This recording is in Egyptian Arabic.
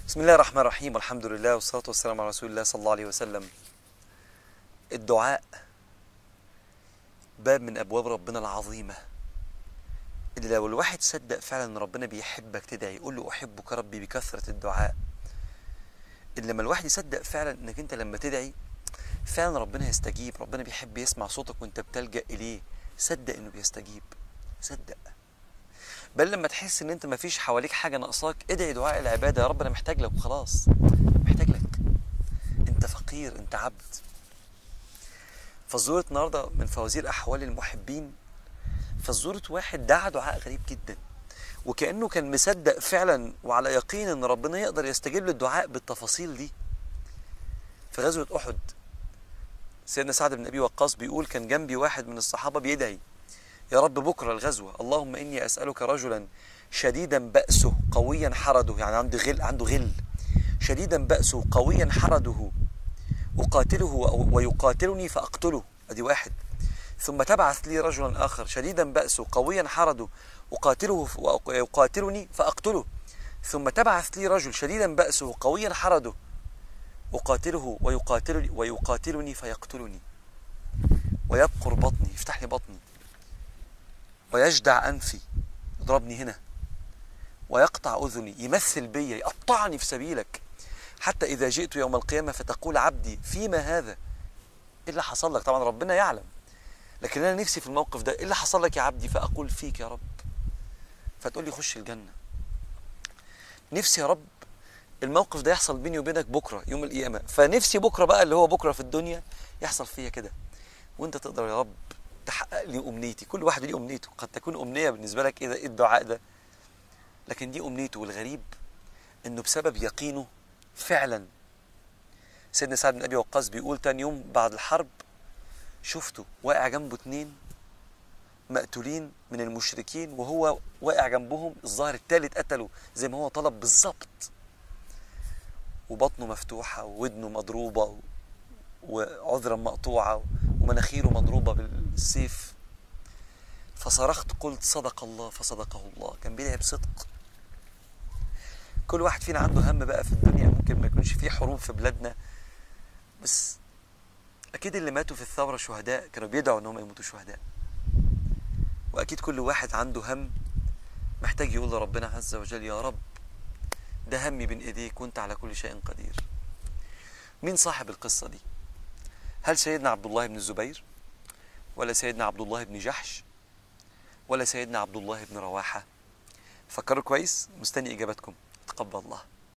بسم الله الرحمن الرحيم والحمد لله والصلاة والسلام على رسول الله صلى الله عليه وسلم الدعاء باب من أبواب ربنا العظيمة اللي لو الواحد صدق فعلا ان ربنا بيحبك تدعي يقول له أحبك ربي بكثرة الدعاء اللي لما الواحد يصدق فعلا انك انت لما تدعي فعلا ربنا يستجيب ربنا بيحب يسمع صوتك وانت بتلجأ إليه صدق انه بيستجيب صدق بل لما تحس ان انت ما فيش حواليك حاجه ناقصاك ادعي دعاء العباده يا رب انا محتاج لك وخلاص محتاج لك انت فقير انت عبد فزورة النهارده من فوازير احوال المحبين فزورة واحد دعا دعاء غريب جدا وكانه كان مصدق فعلا وعلى يقين ان ربنا يقدر يستجيب للدعاء بالتفاصيل دي في غزوه احد سيدنا سعد بن ابي وقاص بيقول كان جنبي واحد من الصحابه بيدعي يا رب بكره الغزوه اللهم اني اسالك رجلا شديدا بأسه قويا حرده يعني عنده غل عنده غل شديدا بأسه قويا حرده أقاتله ويقاتلني فأقتله أدي واحد ثم تبعث لي رجلا آخر شديدا بأسه قويا حرده أقاتله ويقاتلني فأقتله ثم تبعث لي رجل شديدا بأسه قويا حرده أقاتله ويقاتلني ويقاتلني فيقتلني ويبقر بطني يفتح لي بطني ويجدع أنفي يضربني هنا ويقطع أذني يمثل بي يقطعني في سبيلك حتى إذا جئت يوم القيامة فتقول عبدي فيما هذا إيه اللي حصل لك طبعا ربنا يعلم لكن أنا نفسي في الموقف ده إيه اللي حصل لك يا عبدي فأقول فيك يا رب فتقول لي خش الجنة نفسي يا رب الموقف ده يحصل بيني وبينك بكرة يوم القيامة فنفسي بكرة بقى اللي هو بكرة في الدنيا يحصل فيا كده وانت تقدر يا رب تحقق لي امنيتي كل واحد ليه امنيته قد تكون امنيه بالنسبه لك ايه الدعاء ده لكن دي امنيته والغريب انه بسبب يقينه فعلا سيدنا سعد بن ابي وقاص بيقول تاني يوم بعد الحرب شفته واقع جنبه اتنين مقتولين من المشركين وهو واقع جنبهم الظاهر التالت قتله زي ما هو طلب بالظبط وبطنه مفتوحه وودنه مضروبه وعذرا مقطوعه ومناخيره مضروبة بالسيف فصرخت قلت صدق الله فصدقه الله كان بيدعي بصدق كل واحد فينا عنده هم بقى في الدنيا ممكن ما يكونش فيه حروب في بلادنا بس أكيد اللي ماتوا في الثورة شهداء كانوا بيدعوا إنهم يموتوا شهداء وأكيد كل واحد عنده هم محتاج يقول لربنا عز وجل يا رب ده همي بين إيديك وأنت على كل شيء قدير مين صاحب القصة دي؟ هل سيدنا عبد الله بن الزبير ولا سيدنا عبد الله بن جحش ولا سيدنا عبد الله بن رواحة فكروا كويس مستني إجابتكم تقبل الله